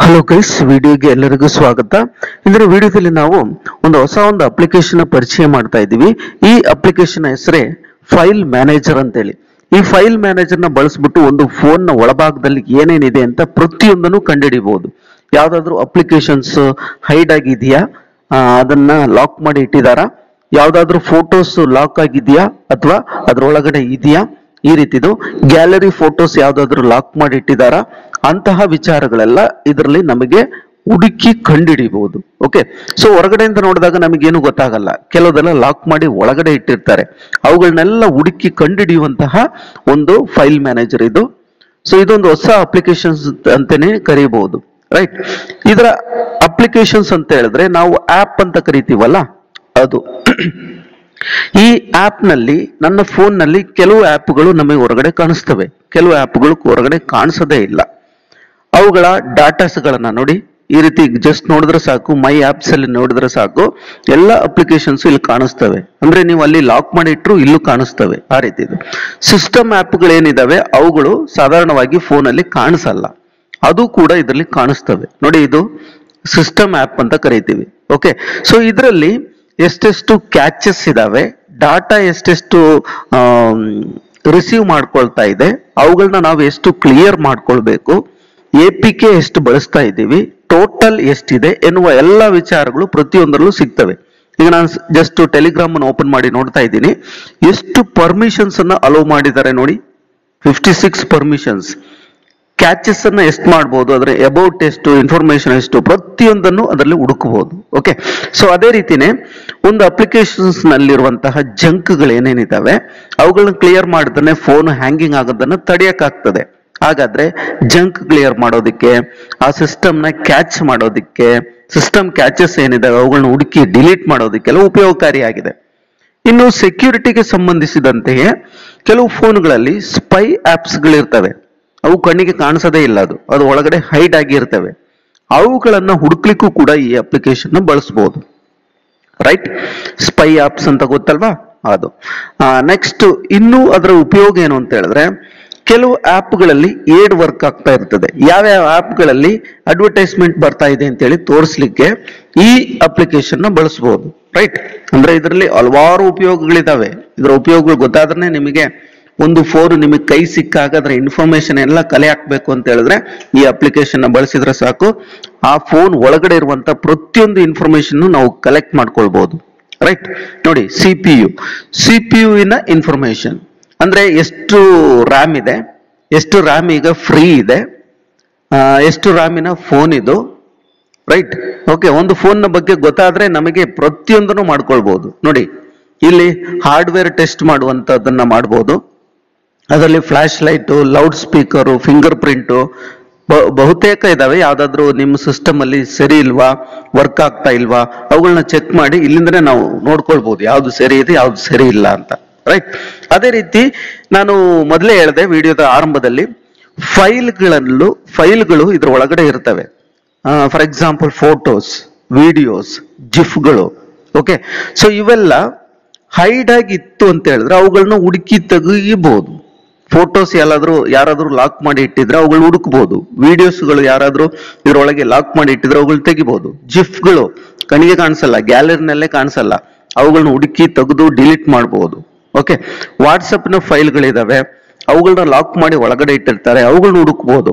hello guys ವಿಡಿಯೋಗೆ ಎಲ್ಲರಿಗೂ ಸ್ವಾಗತ ಇಂದಿನ ವಿಡಿಯೋದಲ್ಲಿ ನಾವು ಒಂದು ಹೊಸ ಒಂದು ಅಪ್ಲಿಕೇಶನ್ ಪರಿಚಯ ಮಾಡ್ತಾ ಇದ್ದೀವಿ ಈ ಅಪ್ಲಿಕೇಶನ್ ಹೆಸರೇ ಫೈಲ್ ಮ್ಯಾನೇಜರ್ ಅಂತೇಳಿ ಈ ಫೈಲ್ ಮ್ಯಾನೇಜರ್ ನ ಬಳಸ್ಬಿಟ್ಟು ಒಂದು ಫೋನ್ ನ ಒಳಭಾಗದಲ್ಲಿ ಏನೇನಿದೆ ಅಂತ ಪ್ರತಿಯೊಂದನ್ನು ಕಂಡುಹಿಡಿಬಹುದು ಯಾವ್ದಾದ್ರು ಅಪ್ಲಿಕೇಶನ್ಸ್ ಹೈಡ್ ಆಗಿದೆಯಾ ಆ, ಅದನ್ನ ಲಾಕ್ ಮಾಡಿ ಇಟ್ಟಿದಾರಾ ಯಾವ್ದಾದ್ರು ಫೋಟೋಸ್ ಲಾಕ್ ಆಗಿದೆಯಾ ಅಥವಾ ಅದ್ರೊಳಗಡೆ ಇದೆಯಾ ಈ ರೀತಿದು ಗ್ಯಾಲರಿ ಫೋಟೋಸ್ ಯಾವ್ದಾದ್ರು ಲಾಕ್ ಮಾಡಿ ಇಟ್ಟಿದಾರಾ ಅಂತಹ ವಿಚಾರಗಳೆಲ್ಲ ಇದರಲ್ಲಿ ನಮಗೆ ಹುಡುಕಿ ಕಂಡುಹಿಡಿಬಹುದು ಓಕೆ ಸೊ ಹೊರಗಡೆಯಿಂದ ನೋಡಿದಾಗ ನಮಗೇನು ಗೊತ್ತಾಗಲ್ಲ ಕೆಲವುದೆಲ್ಲ ಲಾಕ್ ಮಾಡಿ ಒಳಗಡೆ ಇಟ್ಟಿರ್ತಾರೆ ಅವುಗಳನ್ನೆಲ್ಲ ಹುಡುಕಿ ಕಂಡುಹಿಡಿಯುವಂತಹ ಒಂದು ಫೈಲ್ ಮ್ಯಾನೇಜರ್ ಇದು ಸೊ ಇದೊಂದು ಹೊಸ ಅಪ್ಲಿಕೇಶನ್ಸ್ ಅಂತಾನೆ ಕರೀಬಹುದು ರೈಟ್ ಇದರ ಅಪ್ಲಿಕೇಶನ್ಸ್ ಅಂತ ಹೇಳಿದ್ರೆ ನಾವು ಆಪ್ ಅಂತ ಕರಿತೀವಲ್ಲ ಅದು ಈ ಆಪ್ ನಲ್ಲಿ ನನ್ನ ಫೋನ್ ನಲ್ಲಿ ಕೆಲವು ಆಪ್ಗಳು ನಮಗೆ ಹೊರಗಡೆ ಕಾಣಿಸ್ತವೆ ಕೆಲವು ಆಪ್ಗಳು ಹೊರಗಡೆ ಕಾಣಿಸೋದೇ ಇಲ್ಲ ಅವುಗಳ ಡಾಟಾಸ್ಗಳನ್ನ ನೋಡಿ ಈ ರೀತಿ ಜಸ್ಟ್ ನೋಡಿದ್ರೆ ಸಾಕು ಮೈ ಆಪ್ಸ್ ಅಲ್ಲಿ ನೋಡಿದ್ರೆ ಸಾಕು ಎಲ್ಲ ಅಪ್ಲಿಕೇಶನ್ಸ್ ಇಲ್ಲಿ ಕಾಣಿಸ್ತವೆ ಅಂದ್ರೆ ನೀವು ಅಲ್ಲಿ ಲಾಕ್ ಮಾಡಿ ಇಟ್ರು ಇಲ್ಲೂ ಕಾಣಿಸ್ತವೆ ಆ ರೀತಿ ಇದು ಸಿಸ್ಟಮ್ ಆಪ್ಗಳು ಏನಿದಾವೆ ಅವುಗಳು ಸಾಧಾರಣವಾಗಿ ಫೋನ್ ಅಲ್ಲಿ ಕಾಣಿಸಲ್ಲ ಅದು ಕೂಡ ಇದರಲ್ಲಿ ಕಾಣಿಸ್ತವೆ ನೋಡಿ ಇದು ಸಿಸ್ಟಮ್ ಆಪ್ ಅಂತ ಕರಿತೀವಿ ಓಕೆ ಸೊ ಇದರಲ್ಲಿ ಎಷ್ಟೆಷ್ಟು ಕ್ಯಾಚಸ್ ಇದಾವೆ ಡಾಟಾ ಎಷ್ಟೆಷ್ಟು ರಿಸೀವ್ ಮಾಡ್ಕೊಳ್ತಾ ಇದೆ ಅವುಗಳನ್ನ ನಾವು ಎಷ್ಟು ಕ್ಲಿಯರ್ ಮಾಡ್ಕೊಳ್ಬೇಕು ಎ ಪಿ ಕೆ ಎಷ್ಟು ಬಳಸ್ತಾ ಇದ್ದೀವಿ ಟೋಟಲ್ ಎಷ್ಟಿದೆ ಎನ್ನುವ ಎಲ್ಲ ವಿಚಾರಗಳು ಪ್ರತಿಯೊಂದರಲ್ಲೂ ಸಿಗ್ತವೆ ಈಗ ನಾನು ಜಸ್ಟ್ ಟೆಲಿಗ್ರಾಮ್ ಅನ್ನು ಓಪನ್ ಮಾಡಿ ನೋಡ್ತಾ ಇದ್ದೀನಿ ಎಷ್ಟು ಪರ್ಮಿಷನ್ಸ್ ಅನ್ನ ಅಲೋ ಮಾಡಿದ್ದಾರೆ ನೋಡಿ ಫಿಫ್ಟಿ ಸಿಕ್ಸ್ ಪರ್ಮಿಷನ್ಸ್ ಕ್ಯಾಚಸ್ ಅನ್ನ ಎಷ್ಟು ಮಾಡ್ಬೋದು ಅದರ ಅಬೌಟ್ ಎಷ್ಟು ಇನ್ಫಾರ್ಮೇಶನ್ ಎಷ್ಟು ಪ್ರತಿಯೊಂದನ್ನು ಅದರಲ್ಲಿ ಹುಡುಕಬಹುದು ಓಕೆ ಸೊ ಅದೇ ರೀತಿನೇ ಒಂದು ಅಪ್ಲಿಕೇಶನ್ಸ್ ನಲ್ಲಿರುವಂತಹ ಜಂಕ್ಗಳು ಏನೇನಿದಾವೆ ಅವುಗಳನ್ನ ಕ್ಲಿಯರ್ ಮಾಡಿದ್ರೆ ಫೋನ್ ಹ್ಯಾಂಗಿಂಗ್ ಆಗೋದನ್ನ ತಡೆಯಕ್ಕಾಗ್ತದೆ ಹಾಗಾದ್ರೆ ಜಂಕ್ ಕ್ಲಿಯರ್ ಮಾಡೋದಕ್ಕೆ ಆ ಸಿಸ್ಟಮ್ ನ ಕ್ಯಾಚ್ ಮಾಡೋದಕ್ಕೆ ಸಿಸ್ಟಮ್ ಕ್ಯಾಚಸ್ ಏನಿದಾವೆ ಅವುಗಳನ್ನ ಹುಡುಕಿ ಡಿಲೀಟ್ ಮಾಡೋದಕ್ಕೆಲ್ಲ ಉಪಯೋಗಕಾರಿಯಾಗಿದೆ ಇನ್ನು ಸೆಕ್ಯೂರಿಟಿಗೆ ಸಂಬಂಧಿಸಿದಂತೆಯೇ ಕೆಲವು ಫೋನ್ಗಳಲ್ಲಿ ಸ್ಪೈ ಆಪ್ಸ್ಗಳಿರ್ತವೆ ಅವು ಕಣ್ಣಿಗೆ ಕಾಣಿಸೋದೇ ಇಲ್ಲ ಅದು ಅದು ಒಳಗಡೆ ಹೈಡ್ ಆಗಿ ಇರ್ತವೆ ಅವುಗಳನ್ನ ಹುಡುಕ್ಲಿಕ್ಕೂ ಕೂಡ ಈ ಅಪ್ಲಿಕೇಶನ್ ಬಳಸಬಹುದು ರೈಟ್ ಸ್ಪೈ ಆಪ್ಸ್ ಅಂತ ಗೊತ್ತಲ್ವಾ ಅದು ನೆಕ್ಸ್ಟ್ ಇನ್ನೂ ಅದರ ಉಪಯೋಗ ಏನು ಅಂತ ಹೇಳಿದ್ರೆ ಕೆಲವು ಆಪ್ಗಳಲ್ಲಿ ಏಡ್ ವರ್ಕ್ ಆಗ್ತಾ ಇರ್ತದೆ ಯಾವ್ಯಾವ ಆಪ್ಗಳಲ್ಲಿ ಅಡ್ವರ್ಟೈಸ್ಮೆಂಟ್ ಬರ್ತಾ ಇದೆ ಅಂತೇಳಿ ತೋರಿಸ್ಲಿಕ್ಕೆ ಈ ಅಪ್ಲಿಕೇಶನ್ ನ ಬಳಸಬಹುದು ರೈಟ್ ಅಂದ್ರೆ ಇದರಲ್ಲಿ ಹಲವಾರು ಉಪಯೋಗಗಳಿದಾವೆ ಇದರ ಉಪಯೋಗಗಳು ಗೊತ್ತಾದ್ರೆ ನಿಮಗೆ ಒಂದು ಫೋನ್ ನಿಮಗೆ ಕೈ ಸಿಕ್ಕಾಗ ಅದರ ಇನ್ಫಾರ್ಮೇಶನ್ ಎಲ್ಲ ಕಲೆ ಹಾಕ್ಬೇಕು ಅಂತ ಹೇಳಿದ್ರೆ ಈ ಅಪ್ಲಿಕೇಶನ್ ನ ಬಳಸಿದ್ರೆ ಸಾಕು ಆ ಫೋನ್ ಒಳಗಡೆ ಇರುವಂತ ಪ್ರತಿಯೊಂದು ಇನ್ಫಾರ್ಮೇಶನ್ ನಾವು ಕಲೆಕ್ಟ್ ಮಾಡ್ಕೊಳ್ಬಹುದು ರೈಟ್ ನೋಡಿ C P U C P U in information ಅಂದ್ರೆ ಎಷ್ಟು ರ್ಯಾಮ್ ಇದೆ ಎಷ್ಟು ರ್ಯಾಮ್ ಈಗ ಫ್ರೀ ಇದೆ ಆ, ಎಷ್ಟು ರ್ಯಾಮಿನ ಫೋನ್ ಇದು ರೈಟ್ ಓಕೆ ಒಂದು ಫೋನ್ ನ ಬಗ್ಗೆ ಗೊತ್ತಾದ್ರೆ ನಮಗೆ ಪ್ರತಿಯೊಂದನ್ನು ಮಾಡ್ಕೊಳ್ಬಹುದು ನೋಡಿ ಇಲ್ಲಿ ಹಾರ್ಡ್ವೇರ್ ಟೆಸ್ಟ್ ಮಾಡುವಂತದನ್ನ ಮಾಡಬಹುದು ಅದರಲ್ಲಿ flashlight loudspeaker fingerprint ಬಹುತೇಕ ಇದಾವೆ ಯಾವ್ದಾದ್ರು ನಿಮ್ಮ ಸಿಸ್ಟಮ್ ಅಲ್ಲಿ ಸರಿ ಇಲ್ವಾ ವರ್ಕ್ ಆಗ್ತಾ ಇಲ್ವಾ ಅವುಗಳನ್ನ ಚೆಕ್ ಮಾಡಿ ಇಲ್ಲಿಂದನೇ ನಾವು ನೋಡ್ಕೊಳ್ಬಹುದು ಯಾವ್ದು ಸರಿ ಇದೆ ಯಾವ್ದು ಸರಿ ಇಲ್ಲ ಅಂತ ರೈಟ್ ಅದೇ ರೀತಿ ನಾನು ಮೊದಲೇ ಹೇಳಿದೆ ವಿಡಿಯೋದ ಆರಂಭದಲ್ಲಿ ಫೈಲ್ಗಳಲ್ಲೂ ಫೈಲ್ಗಳು ಇದ್ರ ಒಳಗಡೆ ಇರ್ತವೆ ಫಾರ್ ಎಕ್ಸಾಂಪಲ್ ಫೋಟೋಸ್ ವಿಡಿಯೋಸ್ ಜಿಫ್ಗಳು ಓಕೆ ಸೊ ಇವೆಲ್ಲ ಹೈಡ್ ಆಗಿತ್ತು ಅಂತ ಹೇಳಿದ್ರೆ ಅವುಗಳನ್ನ ಹುಡುಕಿ ತೆಗಿಬಹುದು ಫೋಟೋಸ್ ಎಲ್ಲಾದ್ರೂ ಯಾರಾದ್ರೂ ಲಾಕ್ ಮಾಡಿ ಇಟ್ಟಿದ್ರೆ ಅವುಗಳು ಹುಡುಕ್ಬಹುದು ವಿಡಿಯೋಸ್ಗಳು ಯಾರಾದ್ರೂ ಇದ್ರೊಳಗೆ ಲಾಕ್ ಮಾಡಿ ಇಟ್ಟಿದ್ರೆ ಅವುಗಳು ತೆಗಿಬಹುದು ಜಿಫ್ಗಳು ಕಣ್ಣಿಗೆ ಕಾಣಿಸಲ್ಲ ಗ್ಯಾಲರಿನಲ್ಲೇ ಕಾಣಿಸಲ್ಲ ಅವುಗಳನ್ನ ಹುಡುಕಿ ತೆಗೆದು ಡಿಲೀಟ್ ಮಾಡಬಹುದು ಓಕೆ ವಾಟ್ಸಪ್ ನ ಫೈಲ್ಗಳಿದಾವೆ ಅವುಗಳನ್ನ ಲಾಕ್ ಮಾಡಿ ಒಳಗಡೆ ಇಟ್ಟಿರ್ತಾರೆ ಅವುಗಳನ್ನ ಹುಡುಕ್ಬಹುದು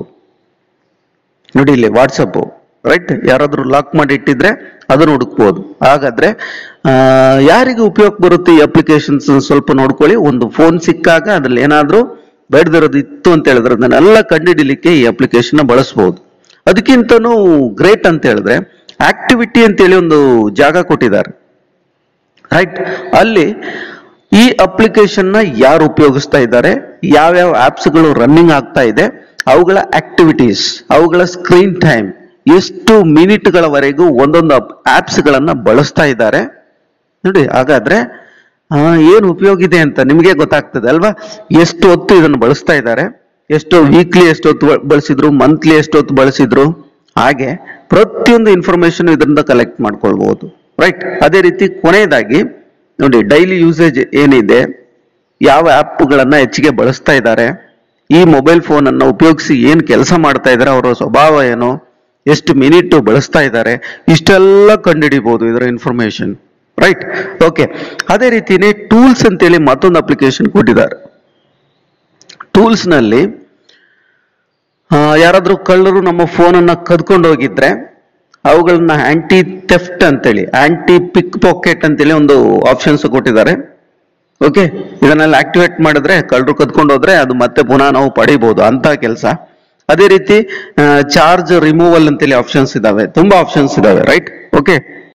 ನೋಡಿ ಇಲ್ಲಿ ವಾಟ್ಸಪ್ ರೈಟ್ ಯಾರಾದ್ರೂ ಲಾಕ್ ಮಾಡಿ ಇಟ್ಟಿದ್ರೆ ಅದನ್ನು ಹುಡುಕ್ಬೋದು ಹಾಗಾದ್ರೆ ಆ, ಯಾರಿಗೆ ಉಪಯೋಗ ಬರುತ್ತೆ ಈ ಅಪ್ಲಿಕೇಶನ್ಸ್ ಸ್ವಲ್ಪ ನೋಡ್ಕೊಳ್ಳಿ ಒಂದು ಫೋನ್ ಸಿಕ್ಕಾಗ ಅದ್ರಲ್ಲಿ ಏನಾದ್ರೂ ಬೇಡದಿರೋದು ಇತ್ತು ಅಂತ ಹೇಳಿದ್ರೆ ಅದನ್ನೆಲ್ಲ ಕಂಡುಹಿಡಿಲಿಕ್ಕೆ ಈ ಅಪ್ಲಿಕೇಶನ್ ಬಳಸಬಹುದು ಅದಕ್ಕಿಂತನೂ ಗ್ರೇಟ್ ಅಂತ ಹೇಳಿದ್ರೆ ಆಕ್ಟಿವಿಟಿ ಅಂತೇಳಿ ಒಂದು ಜಾಗ ಕೊಟ್ಟಿದ್ದಾರೆ ರೈಟ್ ಅಲ್ಲಿ ಈ ಅಪ್ಲಿಕೇಶನ್ ನ ಯಾರು ಉಪಯೋಗಿಸ್ತಾ ಇದ್ದಾರೆ ಯಾವ್ಯಾವ ಆಪ್ಸ್ ಗಳು ರನ್ನಿಂಗ್ ಆಗ್ತಾ ಇದೆ ಅವುಗಳ ಆಕ್ಟಿವಿಟೀಸ್ ಅವುಗಳ ಸ್ಕ್ರೀನ್ ಟೈಮ್ ಎಷ್ಟು ಮಿನಿಟ್ ಗಳವರೆಗೂ ಒಂದೊಂದು ಆಪ್ಸ್ ಗಳನ್ನ ಬಳಸ್ತಾ ಇದ್ದಾರೆ ನೋಡಿ ಹಾಗಾದ್ರೆ ಆ, ಏನು ಉಪಯೋಗ ಇದೆ ಅಂತ ನಿಮಗೆ ಗೊತ್ತಾಗ್ತದೆ ಅಲ್ವಾ ಎಷ್ಟು ಹೊತ್ತು ಇದನ್ನು ಬಳಸ್ತಾ ಇದ್ದಾರೆ ಎಷ್ಟು ವೀಕ್ಲಿ ಎಷ್ಟು ಹೊತ್ತು ಬ- ಬಳಸಿದ್ರು ಮಂತ್ಲಿ ಎಷ್ಟು ಹೊತ್ತು ಬಳಸಿದ್ರು ಹಾಗೆ ಪ್ರತಿಯೊಂದು ಇನ್ಫಾರ್ಮೇಶನ್ ಇದರಿಂದ ಕಲೆಕ್ಟ್ ಮಾಡ್ಕೊಳ್ಬಹುದು ರೈಟ್ ಅದೇ ರೀತಿ ಕೊನೆಯದಾಗಿ ನೋಡಿ ಡೈಲಿ ಯೂಸೇಜ್ ಏನಿದೆ ಯಾವ ಆ್ಯಪ್ಗಳನ್ನ ಹೆಚ್ಚಿಗೆ ಬಳಸ್ತಾ ಇದ್ದಾರೆ ಈ ಮೊಬೈಲ್ ಫೋನ್ ಅನ್ನ ಉಪಯೋಗಿಸಿ ಏನ್ ಕೆಲಸ ಮಾಡ್ತಾ ಇದ್ದಾರೆ ಅವರ ಸ್ವಭಾವ ಏನು ಎಷ್ಟು ಮಿನಿಟ್ ಬಳಸ್ತಾ ಇದ್ದಾರೆ ಇಷ್ಟೆಲ್ಲ ಕಂಡುಹಿಡಿಬಹುದು ಇದರ ಇನ್ಫಾರ್ಮೇಶನ್ ರೈಟ್ ಓಕೆ ಅದೇ ರೀತಿನೇ ಟೂಲ್ಸ್ ಅಂತೇಳಿ ಮತ್ತೊಂದು ಅಪ್ಲಿಕೇಶನ್ ಕೊಟ್ಟಿದ್ದಾರೆ ಟೂಲ್ಸ್ ನಲ್ಲಿ ಆ, ಯಾರಾದ್ರೂ ಕಳ್ಳರು ನಮ್ಮ ಫೋನನ್ನ ಕದ್ಕೊಂಡು ಹೋಗಿದ್ರೆ ಅವುಗಳನ್ನ ಆಂಟಿ ಥೆಫ್ಟ್ ಅಂತೇಳಿ ಆಂಟಿ ಪಿಕ್ ಪಾಕೆಟ್ ಅಂತೇಳಿ ಒಂದು ಆಪ್ಷನ್ಸ್ ಕೊಟ್ಟಿದ್ದಾರೆ ಓಕೆ ಇದನ್ನೆಲ್ಲ ಆಕ್ಟಿವೇಟ್ ಮಾಡಿದ್ರೆ ಕಳ್ಳರು ಕದ್ಕೊಂಡು ಹೋದ್ರೆ ಅದು ಮತ್ತೆ ಪುನಃ ನಾವು ಪಡಿಬಹುದು ಅಂತ ಕೆಲಸ ಅದೇ ರೀತಿ ಚಾರ್ಜ್ ರಿಮೂವಲ್ ಅಂತೇಳಿ ಆಪ್ಷನ್ಸ್ ಇದಾವೆ ತುಂಬಾ ಆಪ್ಷನ್ಸ್ ಇದಾವೆ ರೈಟ್ ಓಕೆ